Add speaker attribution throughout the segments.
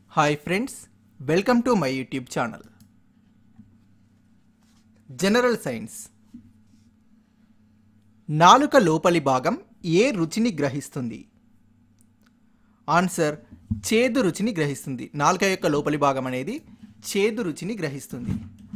Speaker 1: hi friends welcome to my YouTube channel general science నాలుక లోపలి భాగం ఏ రుచిని గ్రహిస్తుంది ఆన్సర్ చేదు రుచిని గ్రహిస్తుంది నాలుక యొక్క లోపలి భాగం అనేది చేదు రుచిని గ్రహిస్తుంది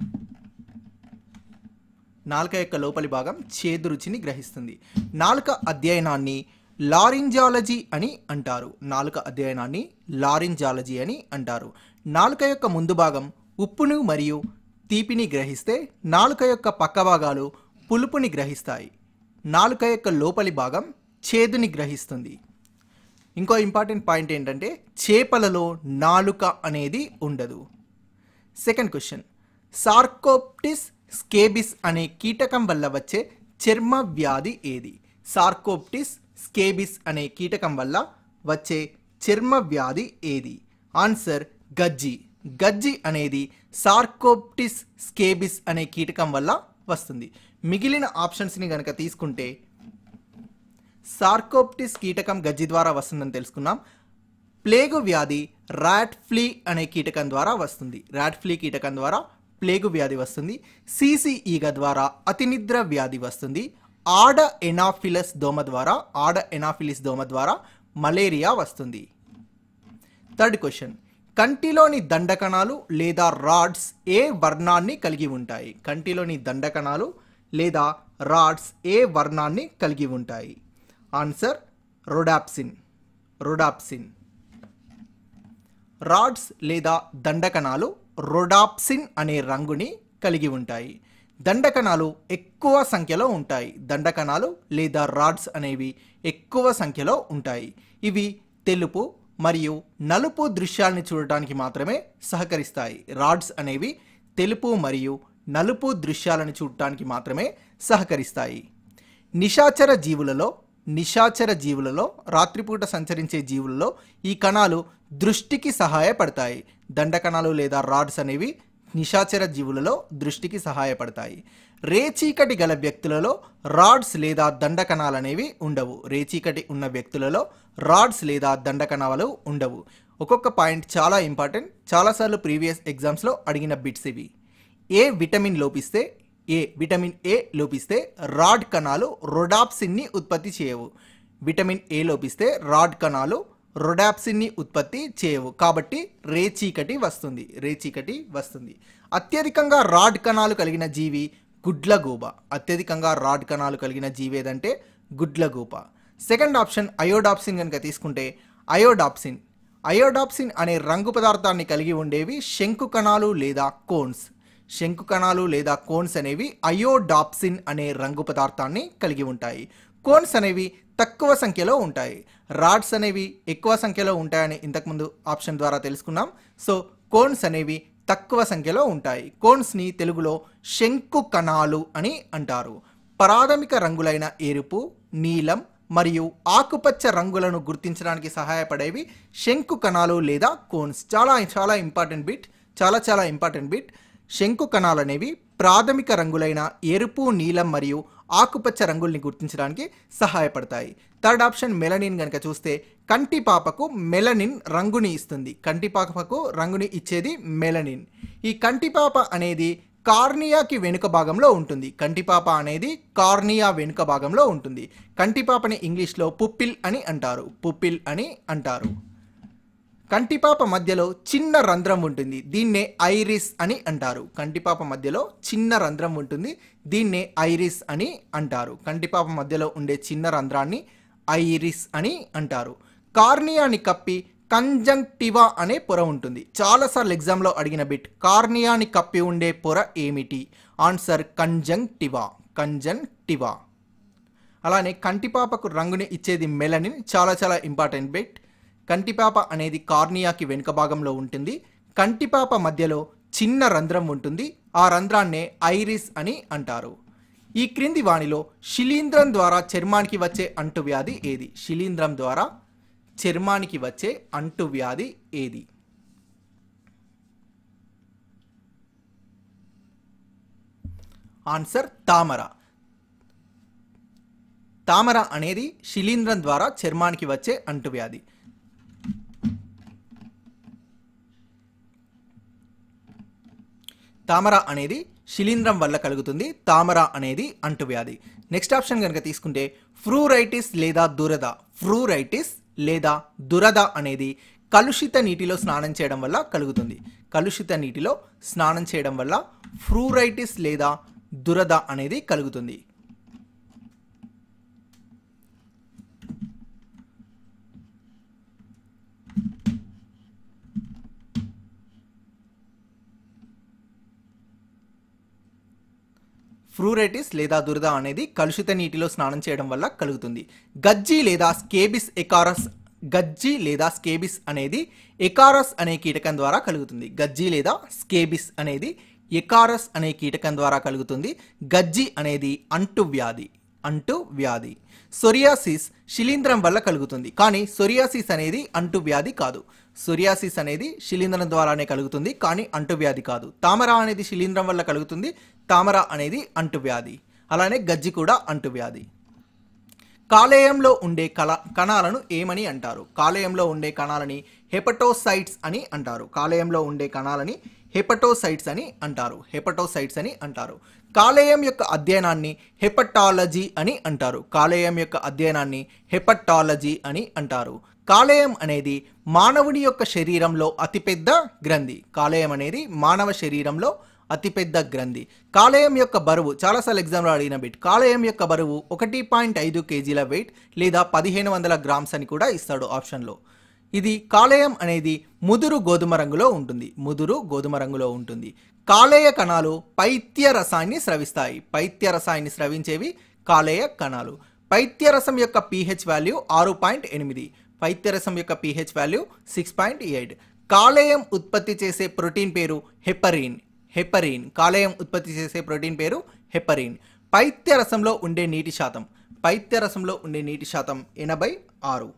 Speaker 1: నాలుక యొక్క లోపలి భాగం చేదు రుచిని గ్రహిస్తుంది నాలుక అధ్యయనాన్ని లారింజాలజీ అని అంటారు నాలుక అధ్యయనాన్ని లారింజాలజీ అని అంటారు నాలుక యొక్క ముందు భాగం ఉప్పును మరియు తీపిని గ్రహిస్తే నాలుక యొక్క పక్క భాగాలు పులుపుని గ్రహిస్తాయి నాలుక యొక్క లోపలి భాగం చేదుని గ్రహిస్తుంది ఇంకో ఇంపార్టెంట్ పాయింట్ ఏంటంటే చేపలలో నాలుక అనేది ఉండదు సెకండ్ క్వశ్చన్ సార్కోప్టిస్ స్కేబిస్ అనే కీటకం వల్ల వచ్చే చర్మ వ్యాధి ఏది సార్కోప్టిస్ స్కేబిస్ అనే కీటకం వల్ల వచ్చే చర్మ వ్యాధి ఏది ఆన్సర్ గజ్జి గజ్జి అనేది సార్కోప్టిస్ స్కేబిస్ అనే కీటకం వల్ల వస్తుంది మిగిలిన ఆప్షన్స్ని గనక తీసుకుంటే సార్కోప్టిస్ కీటకం గజ్జి ద్వారా వస్తుందని తెలుసుకున్నాం ప్లేగు వ్యాధి ర్యాట్ ఫ్లీ అనే కీటకం ద్వారా వస్తుంది ర్యాట్ ఫ్లీ కీటకం ద్వారా ప్లేగు వ్యాధి వస్తుంది సీసీ ఈగ ద్వారా అతినిద్ర వ్యాధి వస్తుంది ఆడ ఎనాఫిలస్ దోమ ద్వారా ఆడ ఎనాఫిలిస్ దోమ ద్వారా మలేరియా వస్తుంది థర్డ్ క్వశ్చన్ కంటిలోని దండకణాలు లేదా రాడ్స్ ఏ వర్ణాన్ని కలిగి ఉంటాయి కంటిలోని దండకణాలు లేదా రాడ్స్ ఏ వర్ణాన్ని కలిగి ఉంటాయి ఆన్సర్ రొడాప్సిన్ రొడాప్సిన్ రాడ్స్ లేదా దండకణాలు రొడాప్సిన్ అనే రంగుని కలిగి ఉంటాయి దండకణాలు ఎక్కువ సంఖ్యలో ఉంటాయి దండకణాలు లేదా రాడ్స్ అనేవి ఎక్కువ సంఖ్యలో ఉంటాయి ఇవి తెలుపు మరియు నలుపు దృశ్యాల్ని చూడటానికి మాత్రమే సహకరిస్తాయి రాడ్స్ అనేవి తెలుపు మరియు నలుపు దృశ్యాలను చూడటానికి మాత్రమే సహకరిస్తాయి నిశాచర జీవులలో నిశాచర జీవులలో రాత్రిపూట సంచరించే జీవులలో ఈ కణాలు దృష్టికి సహాయపడతాయి దండకణాలు లేదా రాడ్స్ అనేవి నిశాచర జీవులలో దృష్టికి సహాయపడతాయి రేచీకటి గల వ్యక్తులలో రాడ్స్ లేదా దండకణాలు అనేవి ఉండవు రేచీకటి ఉన్న వ్యక్తులలో రాడ్స్ లేదా దండకణాలు ఉండవు ఒక్కొక్క పాయింట్ చాలా ఇంపార్టెంట్ చాలాసార్లు ప్రీవియస్ ఎగ్జామ్స్లో అడిగిన బిట్స్ ఇవి ఏ విటమిన్ లోపిస్తే ఏ విటమిన్ ఏ లోపిస్తే రాడ్ కణాలు రొడాప్సిన్ని ఉత్పత్తి చేయవు విటమిన్ ఏ లోపిస్తే రాడ్ కణాలు రొడాప్సిన్ని ఉత్పత్తి చేయవు కాబట్టి రేచీకటి వస్తుంది రేచీకటి వస్తుంది అత్యధికంగా రాడ్ కణాలు కలిగిన జీవి గుడ్లగూబ అత్యధికంగా రాడ్ కణాలు కలిగిన జీవి ఏదంటే గుడ్లగూబ సెకండ్ ఆప్షన్ అయోడాప్సిన్ కనుక తీసుకుంటే అయోడాప్సిన్ అయోడాప్సిన్ అనే రంగు పదార్థాన్ని కలిగి ఉండేవి శంకు కణాలు లేదా కోన్స్ శంకు కణాలు లేదా కోన్స్ అనేవి అయోడాప్సిన్ అనే రంగు పదార్థాన్ని కలిగి ఉంటాయి కోన్స్ అనేవి తక్కువ సంఖ్యలో ఉంటాయి రాడ్స్ అనేవి ఎక్కువ సంఖ్యలో ఉంటాయని ఇంతకుముందు ఆప్షన్ ద్వారా తెలుసుకున్నాం సో కోన్స్ అనేవి తక్కువ సంఖ్యలో ఉంటాయి కోన్స్ని తెలుగులో శంకు కణాలు అని అంటారు ప్రాథమిక రంగులైన ఎరుపు నీలం మరియు ఆకుపచ్చ రంగులను గుర్తించడానికి సహాయపడేవి శంకు కణాలు లేదా కోన్స్ చాలా చాలా ఇంపార్టెంట్ బిట్ చాలా చాలా ఇంపార్టెంట్ బిట్ శంకు కణాలు అనేవి ప్రాథమిక రంగులైన ఎరుపు నీలం మరియు ఆకుపచ్చ రంగుల్ని గుర్తించడానికి సహాయపడతాయి థర్డ్ ఆప్షన్ మెలనిన్ కనుక చూస్తే కంటి పాపకు మెలనిన్ రంగుని ఇస్తుంది కంటి పాపకు రంగుని ఇచ్చేది మెలనిన్ ఈ కంటి పాప అనేది కార్నియాకి వెనుక భాగంలో ఉంటుంది కంటిపాప అనేది కార్నియా వెనుక భాగంలో ఉంటుంది కంటిపాపని ఇంగ్లీష్లో పుప్పిల్ అని అంటారు పుప్పిల్ అని అంటారు కంటిపాప మధ్యలో చిన్న రంధ్రం ఉంటుంది దీన్నే ఐరిస్ అని అంటారు కంటిపాప మధ్యలో చిన్న రంధ్రం ఉంటుంది దీన్నే ఐరిస్ అని అంటారు కంటిపాప మధ్యలో ఉండే చిన్న రంధ్రాన్ని ఐరిస్ అని అంటారు కార్నియాని కప్పి కంజంక్టివా అనే పొర ఉంటుంది చాలాసార్లు ఎగ్జామ్లో అడిగిన బిట్ కార్నియాని కప్పి ఉండే పొర ఏమిటి ఆన్సర్ కంజంక్టివా కంజంక్టివా అలానే కంటిపాపకు రంగుని ఇచ్చేది మెలనిన్ చాలా చాలా ఇంపార్టెంట్ బిట్ కంటిపాప అనేది కార్నియాకి వెనుక భాగంలో ఉంటుంది కంటిపాప మధ్యలో చిన్న రంధ్రం ఉంటుంది ఆ రంధ్రాన్నే ఐరిస్ అని అంటారు ఈ క్రింది వాణిలో శిలీంధ్రం ద్వారా చర్మానికి వచ్చే అంటువ్యాధి ఏది శిలీంధ్రం ద్వారా చర్మానికి వచ్చే అంటువ్యాధి ఏది ఆన్సర్ తామర తామర అనేది శిలీంధ్రం ద్వారా చర్మానికి వచ్చే అంటువ్యాధి తామర అనేది శిలీంధ్రం వల్ల కలుగుతుంది తామర అనేది అంటువ్యాధి నెక్స్ట్ ఆప్షన్ కనుక తీసుకుంటే ఫ్రూరైటిస్ లేదా దురద ఫ్రూరైటిస్ లేదా దురద అనేది కలుషిత నీటిలో స్నానం చేయడం వల్ల కలుగుతుంది కలుషిత నీటిలో స్నానం చేయడం వల్ల ఫ్రూరైటిస్ లేదా దురద అనేది కలుగుతుంది ఫ్రూరైటిస్ లేదా దురద అనేది కలుషిత నీటిలో స్నానం చేయడం వల్ల కలుగుతుంది గజ్జి లేదా స్కేబిస్ ఎకారస్ గజ్జి లేదా స్కేబిస్ అనేది ఎకారస్ అనే కీటకం ద్వారా కలుగుతుంది గజ్జి లేదా స్కేబిస్ అనేది ఎకారస్ అనే కీటకం ద్వారా కలుగుతుంది గజ్జి అనేది అంటువ్యాధి అంటువ్యాధి సొరియాసిస్ శిలీంధ్రం వల్ల కలుగుతుంది కానీ సొరియాసిస్ అనేది అంటువ్యాధి కాదు సొరియాసిస్ అనేది శిలీంధ్రం ద్వారానే కలుగుతుంది కానీ అంటువ్యాధి కాదు తామర అనేది శిలీంధ్రం వల్ల కలుగుతుంది తామర అనేది అంటువ్యాధి అలానే గజ్జి కూడా అంటువ్యాధి కాలేయంలో ఉండే కళ కణాలను ఏమని అంటారు కాలేయంలో ఉండే కణాలని హెపటోసైట్స్ అని అంటారు కాలేయంలో ఉండే కణాలని హెపటోసైట్స్ అని అంటారు హెపటోసైట్స్ అని అంటారు కాలేయం యొక్క అధ్యయనాన్ని హెపటాలజీ అని అంటారు కాలేయం యొక్క అధ్యయనాన్ని హెపటాలజీ అని అంటారు కాలేయం అనేది మానవుని యొక్క శరీరంలో అతిపెద్ద గ్రంథి కాలేయం అనేది మానవ శరీరంలో అతిపెద్ద గ్రంథి కాలేయం యొక్క బరువు చాలాసార్లు ఎగ్జామ్లో అడిగిన బిట్ కాలేయం యొక్క బరువు ఒకటి పాయింట్ ఐదు కేజీల వెయిట్ లేదా పదిహేను వందల గ్రామ్స్ అని కూడా ఇస్తాడు ఆప్షన్లో ఇది కాలేయం అనేది ముదురు గోధుమ రంగులో ఉంటుంది ముదురు గోధుమ రంగులో ఉంటుంది కాలేయ కణాలు పైత్య రసాన్ని స్రవిస్తాయి పైత్య రసాన్ని స్రవించేవి కాలేయ కణాలు పైత్యరసం యొక్క పీహెచ్ వాల్యూ ఆరు పాయింట్ ఎనిమిది పైత్యరసం యొక్క pH value six point eight కాలేయం ఉత్పత్తి చేసే ప్రోటీన్ పేరు హెపరీన్ హెపరీన్ కాలేయం ఉత్పత్తి చేసే ప్రోటీన్ పేరు హెపరీన్ పైత్యరసంలో ఉండే నీటి శాతం పైత్యరసంలో ఉండే నీటి శాతం ఎనభై ఆరు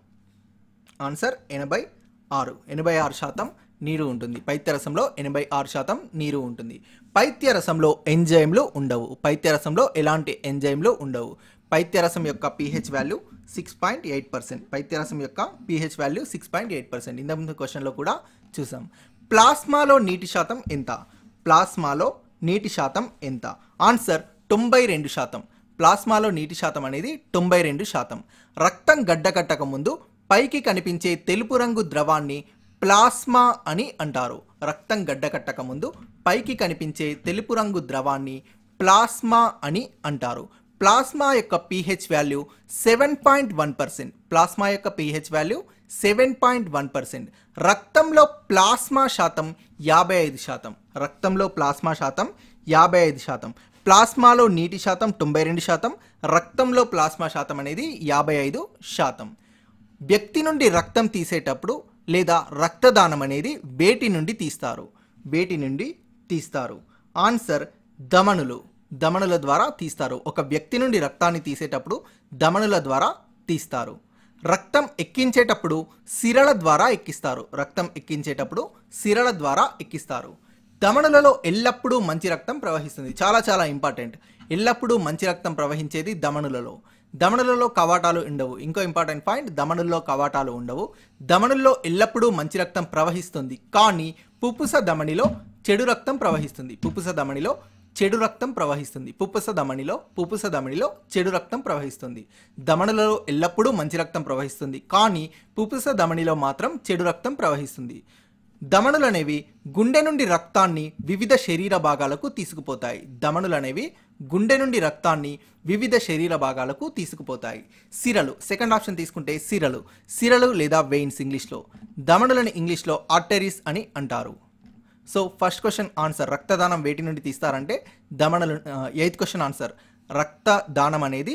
Speaker 1: ఆన్సర్ ఎనభై ఆరు ఎనభై ఆరు శాతం నీరు ఉంటుంది పైత్యరసంలో ఎనభై ఆరు శాతం నీరు ఉంటుంది పైత్యరసంలో ఎంజైమ్లు ఉండవు పైత్యరసంలో ఎలాంటి ఎంజైమ్లు ఉండవు పైత్యరసం యొక్క pH value six point eight percent పైత్యరసం యొక్క pH value six point eight percent ఇంతకుముందు క్వశ్చన్లో కూడా చూసాం ప్లాస్మాలో నీటి శాతం ఎంత ప్లాస్మాలో నీటి శాతం ఎంత ఆన్సర్ తొంభై రెండు శాతం ప్లాస్మాలో నీటి శాతం అనేది తొంభై రెండు శాతం రక్తం గడ్డకట్టక ముందు పైకి కనిపించే తెలుపు రంగు ద్రవాన్ని ప్లాస్మా అని అంటారు రక్తం గడ్డకట్టక ముందు పైకి కనిపించే తెలుపు రంగు ద్రవాన్ని ప్లాస్మా అని అంటారు ప్లాస్మా యొక్క pH value seven point one percent plasma యొక్క pH value seven point one percent రక్తంలో ప్లాస్మా శాతం యాభై ఐదు శాతం రక్తంలో ప్లాస్మా శాతం యాభై ఐదు శాతం ప్లాస్మాలో నీటి శాతం తొంభై రెండు శాతం రక్తంలో ప్లాస్మా శాతం అనేది యాభై ఐదు శాతం వ్యక్తి నుండి రక్తం తీసేటప్పుడు లేదా రక్తదానం అనేది వేటి నుండి తీస్తారు వేటి నుండి తీస్తారు ఆన్సర్ దమనులు దమనుల ద్వారా తీస్తారు ఒక వ్యక్తి నుండి రక్తాన్ని తీసేటప్పుడు దమనుల ద్వారా తీస్తారు రక్తం ఎక్కించేటప్పుడు సిరల ద్వారా ఎక్కిస్తారు రక్తం ఎక్కించేటప్పుడు సిరల ద్వారా ఎక్కిస్తారు దమనులలో ఎల్లప్పుడూ మంచి రక్తం ప్రవహిస్తుంది చాలా చాలా ఇంపార్టెంట్ ఎల్లప్పుడూ మంచి రక్తం ప్రవహించేది దమనులలో దమనులలో కవాటాలు ఉండవు ఇంకో ఇంపార్టెంట్ పాయింట్ దమనుల్లో కవాటాలు ఉండవు దమనుల్లో ఎల్లప్పుడూ మంచి రక్తం ప్రవహిస్తుంది కానీ పుప్పుస దమనిలో చెడు రక్తం ప్రవహిస్తుంది పుప్పుస దమనిలో చెడు రక్తం ప్రవహిస్తుంది పుప్పుస దమనిలో పుప్పుస దమనిలో చెడు రక్తం ప్రవహిస్తుంది దమనులలో ఎల్లప్పుడూ మంచి రక్తం ప్రవహిస్తుంది కానీ పుప్పుస దమనిలో మాత్రం చెడు రక్తం ప్రవహిస్తుంది దమనులు అనేవి గుండె నుండి రక్తాన్ని వివిధ శరీర భాగాలకు తీసుకుపోతాయి దమనులు అనేవి గుండె నుండి రక్తాన్ని వివిధ శరీర భాగాలకు తీసుకుపోతాయి సిరలు సెకండ్ ఆప్షన్ తీసుకుంటే సిరలు సిరలు లేదా వెయిన్స్ ఇంగ్లీష్లో దమనులని ఇంగ్లీష్లో ఆర్టరీస్ అని అంటారు సో ఫస్ట్ క్వశ్చన్ ఆన్సర్ రక్తదానం వేటి నుండి తీస్తారంటే దమనులు ఎయిత్ క్వశ్చన్ ఆన్సర్ రక్తదానం అనేది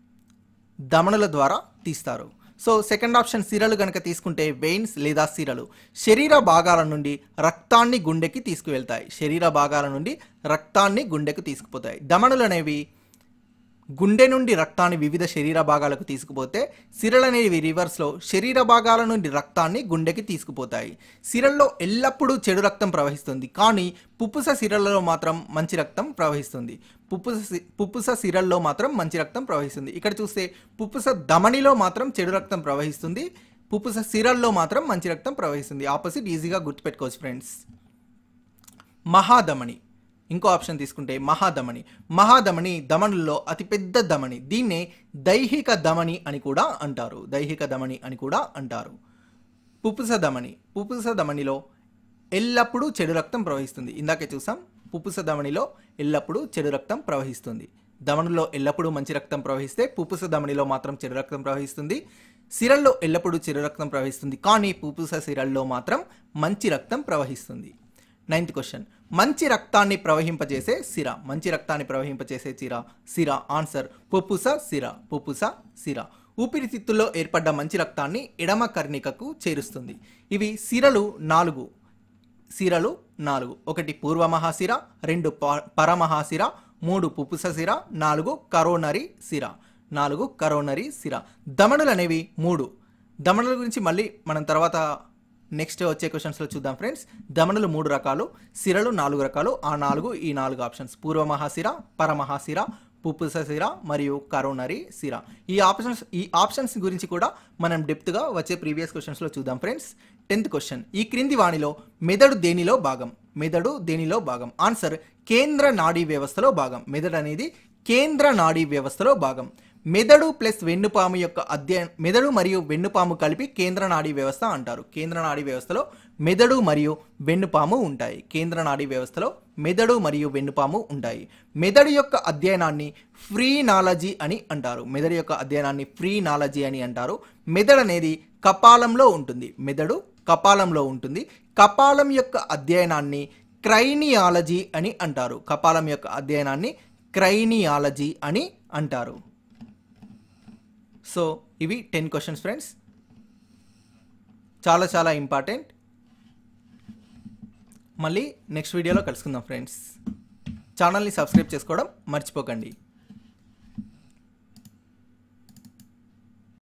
Speaker 1: దమనుల ద్వారా తీస్తారు సో సెకండ్ ఆప్షన్ సిరలు కనుక తీసుకుంటే వెయిన్స్ లేదా సిరలు శరీర భాగాల నుండి రక్తాన్ని గుండెకి తీసుకువెళ్తాయి శరీర భాగాల నుండి రక్తాన్ని గుండెకు తీసుకుపోతాయి దమనులు అనేవి గుండె నుండి రక్తాన్ని వివిధ శరీర భాగాలకు తీసుకుపోతే సిరలు అనేవి రివర్స్లో శరీర భాగాల నుండి రక్తాన్ని గుండెకి తీసుకుపోతాయి సిరల్లో ఎల్లప్పుడూ చెడు రక్తం ప్రవహిస్తుంది కానీ పుప్పుస సిరల్లో మాత్రం మంచి రక్తం ప్రవహిస్తుంది పుప్పుస సి- పుప్పుస సిరల్లో మాత్రం మంచి రక్తం ప్రవహిస్తుంది ఇక్కడ చూస్తే పుప్పుస ధమనిలో మాత్రం చెడు రక్తం ప్రవహిస్తుంది పుప్పుస సిరల్లో మాత్రం మంచి రక్తం ప్రవహిస్తుంది ఆపోజిట్ ఈజీగా గుర్తుపెట్టుకోవచ్చు ఫ్రెండ్స్ మహాధమని ఇంకో ఆప్షన్ తీసుకుంటే మహాధమని మహాధమని ధమనుల్లో అతిపెద్ద ధమని దీన్నే దైహిక ధమని అని కూడా అంటారు దైహిక ధమని అని కూడా అంటారు పుపుస ధమని పుపుస ధమనిలో ఎల్లప్పుడూ చెడు రక్తం ప్రవహిస్తుంది ఇందాకే చూసాం పుపుస ధమనిలో ఎల్లప్పుడూ చెడు రక్తం ప్రవహిస్తుంది ధమనిలో ఎల్లప్పుడూ మంచి రక్తం ప్రవహిస్తే పుపుస ధమనిలో మాత్రం చెడు రక్తం ప్రవహిస్తుంది సిరల్లో ఎల్లప్పుడూ చెడు రక్తం ప్రవహిస్తుంది కానీ పుపుస సిరల్లో మాత్రం మంచి రక్తం ప్రవహిస్తుంది నైన్త్ క్వశ్చన్ మంచి రక్తాన్ని ప్రవహింపజేసే సిర మంచి రక్తాన్ని ప్రవహింపజేసే సిర సిర ఆన్సర్ పుపుస సిర పుపుస సిర ఊపిరితిత్తుల్లో ఏర్పడ్డ మంచి రక్తాన్ని ఎడమ కర్ణికకు చేరుస్తుంది ఇవి సిరలు నాలుగు సిరలు నాలుగు ఒకటి పూర్వమహాసిర రెండు ప- పరమహాసిర మూడు పుపుస సిర నాలుగు కరోనరీ సిర నాలుగు కరోనరీ సిర దమనులు అనేవి మూడు దమనుల గురించి మళ్ళీ మనం తర్వాత నెక్స్ట్ వచ్చే క్వశ్చన్స్లో చూద్దాం ఫ్రెండ్స్ దమనులు మూడు రకాలు సిరలు నాలుగు రకాలు ఆ నాలుగు ఈ నాలుగు ఆప్షన్స్ పూర్వమహాసిర పరమహాసిర పుపుస సిర మరియు కరోనరీ సిర ఈ ఆప్షన్స్ ఈ ఆప్షన్స్ గురించి కూడా మనం డెప్త్గా వచ్చే ప్రీవియస్ క్వశ్చన్స్లో చూద్దాం ఫ్రెండ్స్ టెన్త్ క్వశ్చన్ ఈ క్రింది వాణిలో మెదడు దేనిలో భాగం మెదడు దేనిలో భాగం ఆన్సర్ కేంద్ర నాడీ వ్యవస్థలో భాగం మెదడు అనేది కేంద్ర నాడీ వ్యవస్థలో భాగం మెదడు ప్లస్ వెన్నుపాము యొక్క అధ్యయనం మెదడు మరియు వెన్నుపాము కలిపి కేంద్ర నాడీ వ్యవస్థ అంటారు కేంద్ర నాడీ వ్యవస్థలో మెదడు మరియు వెన్నుపాము ఉంటాయి కేంద్ర నాడీ వ్యవస్థలో మెదడు మరియు వెన్నుపాము ఉంటాయి మెదడు యొక్క అధ్యయనాన్ని ఫ్రీ నాలజీ అని అంటారు మెదడు యొక్క అధ్యయనాన్ని ఫ్రీ నాలజీ అని అంటారు మెదడు అనేది కపాలంలో ఉంటుంది మెదడు కపాలంలో ఉంటుంది కపాలం యొక్క అధ్యయనాన్ని క్రైనియాలజీ అని అంటారు కపాలం యొక్క అధ్యయనాన్ని క్రైనియాలజీ అని అంటారు సో ఇవి టెన్ క్వశ్చన్స్ ఫ్రెండ్స్ చాలా చాలా ఇంపార్టెంట్ మళ్ళీ నెక్స్ట్ వీడియోలో కలుసుకుందాం ఫ్రెండ్స్ ఛానల్ని సబ్స్క్రైబ్ చేసుకోవడం మర్చిపోకండి